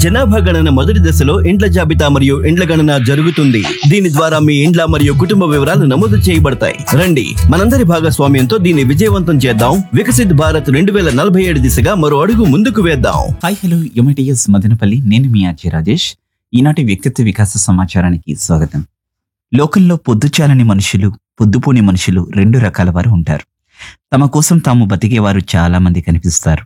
జనాభా గణన మొదటి దశలో ఇండ్ల జాబితా మరియు ఇండ్ల గణన జరుగుతుంది దీని ద్వారా మీ ఇండ్ల మరియు కుటుంబ వివరాలు నమోదు చేయబడతాయి రండి మనందరి భాగస్వామ్యంతో దీన్ని విజయవంతం చేద్దాం వికసిత్ భారత్ రెండు వేల నలభై ఏడు దిశగా మరో అడుగు ముందుకు వేద్దాం హాయ్ హలో యుమిటిఎస్ మదనపల్లి నేను మీ ఆర్జే రాజేష్ ఈనాటి వ్యక్తిత్వ వికాస సమాచారానికి స్వాగతం లోకంలో పొద్దుచాలని మనుషులు పొద్దుపోని మనుషులు రెండు రకాల వారు ఉంటారు తమ కోసం తాము బతికేవారు చాలా మంది కనిపిస్తారు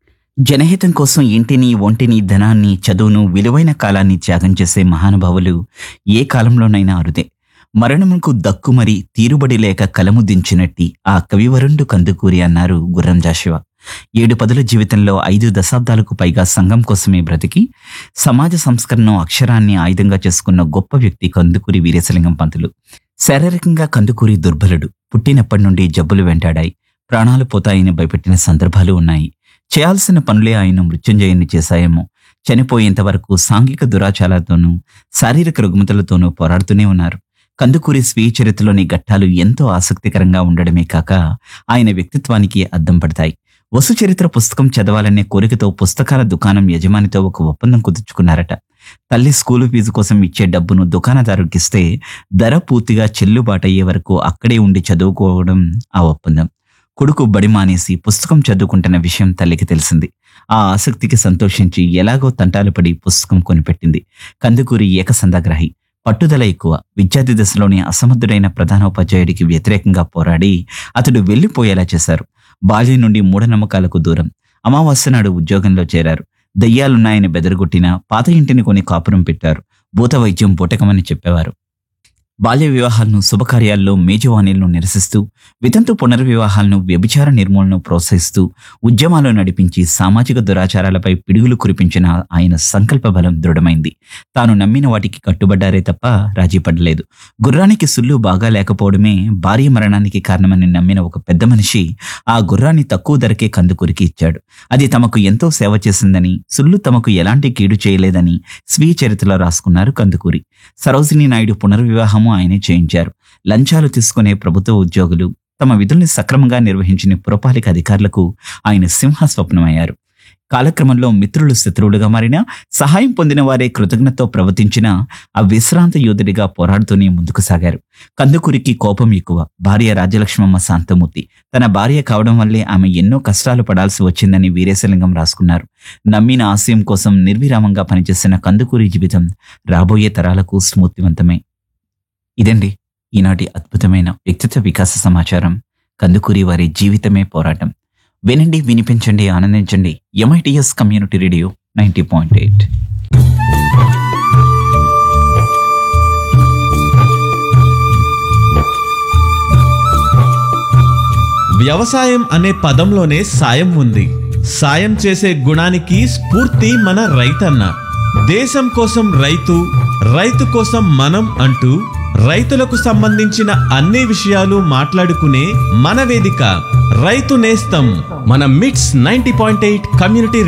జనహితం కోసం ఇంటిని ఒంటిని ధనాన్ని చదువును విలువైన కాలాన్ని త్యాగం చేసే మహానుభావులు ఏ కాలంలోనైనా అరుదే మరణముకు దక్కుమరి తీరుబడి లేక కలము దించినట్టి ఆ కవివరుండు కందుకూరి అన్నారు గుర్రం జాషువా ఏడు పదుల జీవితంలో ఐదు దశాబ్దాలకు పైగా సంఘం కోసమే బ్రతికి సమాజ సంస్కరణను అక్షరాన్ని ఆయుధంగా చేసుకున్న గొప్ప వ్యక్తి కందుకూరి వీరేశలింగం పంతులు శారీరకంగా కందుకూరి దుర్బలుడు పుట్టినప్పటి నుండి జబ్బులు వెంటాడాయి ప్రాణాలు పోతాయని భయపెట్టిన సందర్భాలు ఉన్నాయి చేయాల్సిన పనులే ఆయన మృత్యుంజయుని చేశాయేమో చనిపోయేంత వరకు సాంఘిక దురాచారాలతోనూ శారీరక రుగ్మతలతోనూ పోరాడుతూనే ఉన్నారు కందుకూరి స్వీయ చరిత్రలోని ఘట్టాలు ఎంతో ఆసక్తికరంగా ఉండడమే కాక ఆయన వ్యక్తిత్వానికి అద్దం పడతాయి వసు చరిత్ర పుస్తకం చదవాలనే కోరికతో పుస్తకాల దుకాణం యజమానితో ఒక ఒప్పందం కుదుర్చుకున్నారట తల్లి స్కూలు ఫీజు కోసం ఇచ్చే డబ్బును దుకాణదారుకిస్తే ధర పూర్తిగా చెల్లుబాటు అయ్యే వరకు అక్కడే ఉండి చదువుకోవడం ఆ ఒప్పందం కొడుకు బడి మానేసి పుస్తకం చదువుకుంటున్న విషయం తల్లికి తెలిసింది ఆ ఆసక్తికి సంతోషించి ఎలాగో తంటాలు పడి పుస్తకం కొనిపెట్టింది కందుకూరి ఏకసంధాగ్రాహి పట్టుదల ఎక్కువ విద్యార్థి దశలోని అసమర్థుడైన ప్రధానోపాధ్యాయుడికి వ్యతిరేకంగా పోరాడి అతడు వెళ్లిపోయేలా చేశారు బాల్యం నుండి మూఢనమ్మకాలకు దూరం అమావాస్య నాడు ఉద్యోగంలో చేరారు దయ్యాలున్నాయని బెదరగొట్టిన పాత ఇంటిని కొని కాపురం పెట్టారు భూత వైద్యం బూటకమని చెప్పేవారు బాల్య వివాహాలను శుభకార్యాల్లో మేజవాణీలను నిరసిస్తూ వితంతు పునర్వివాహాలను వ్యభిచార నిర్మూలన ప్రోత్సహిస్తూ ఉద్యమాలు నడిపించి సామాజిక దురాచారాలపై పిడుగులు కురిపించిన ఆయన సంకల్ప బలం దృఢమైంది తాను నమ్మిన వాటికి కట్టుబడ్డారే తప్ప రాజీ పడలేదు గుర్రానికి సుళ్ళు బాగా లేకపోవడమే భార్య మరణానికి కారణమని నమ్మిన ఒక పెద్ద మనిషి ఆ గుర్రాన్ని తక్కువ ధరకే కందుకూరికి ఇచ్చాడు అది తమకు ఎంతో సేవ చేసిందని సుళ్ళు తమకు ఎలాంటి కీడు చేయలేదని స్వీయ చరిత్రలో రాసుకున్నారు కందుకూరి సరోజినీ నాయుడు పునర్వివాహము ఆయనే చేయించారు లంచాలు తీసుకునే ప్రభుత్వ ఉద్యోగులు తమ విధుల్ని సక్రమంగా నిర్వహించిన పురపాలిక అధికారులకు ఆయన సింహ స్వప్నమయ్యారు కాలక్రమంలో మిత్రులు శత్రువులుగా మారినా సహాయం పొందిన వారే కృతజ్ఞతతో ప్రవర్తించిన ఆ విశ్రాంత యోధుడిగా పోరాడుతూనే ముందుకు సాగారు కందుకూరికి కోపం ఎక్కువ భార్య రాజలక్ష్మమ్మ శాంతమూర్తి తన భార్య కావడం వల్లే ఆమె ఎన్నో కష్టాలు పడాల్సి వచ్చిందని వీరేశలింగం రాసుకున్నారు నమ్మిన ఆశయం కోసం నిర్విరామంగా పనిచేసిన కందుకూరి జీవితం రాబోయే తరాలకు స్మూర్తివంతమే ఇదండి ఈనాటి అద్భుతమైన వ్యక్తిత్వ వికాస సమాచారం కందుకూరి వారి జీవితమే పోరాటం వినండి వినిపించండి ఆనందించండి MITS community radio ninety point eight వ్యవసాయం అనే పదంలోనే సాయం ఉంది సాయం చేసే గుణానికి స్ఫూర్తి మన రైతన్న దేశం కోసం రైతు రైతు కోసం మనం అంటూ రైతులకు సంబంధించిన అన్ని విషయాలు మాట్లాడుకునే మన వేదిక రైతు నేస్తం మన మిట్స్ నైంటీ పాయింట్ ఎయిట్ కమ్యూనిటీ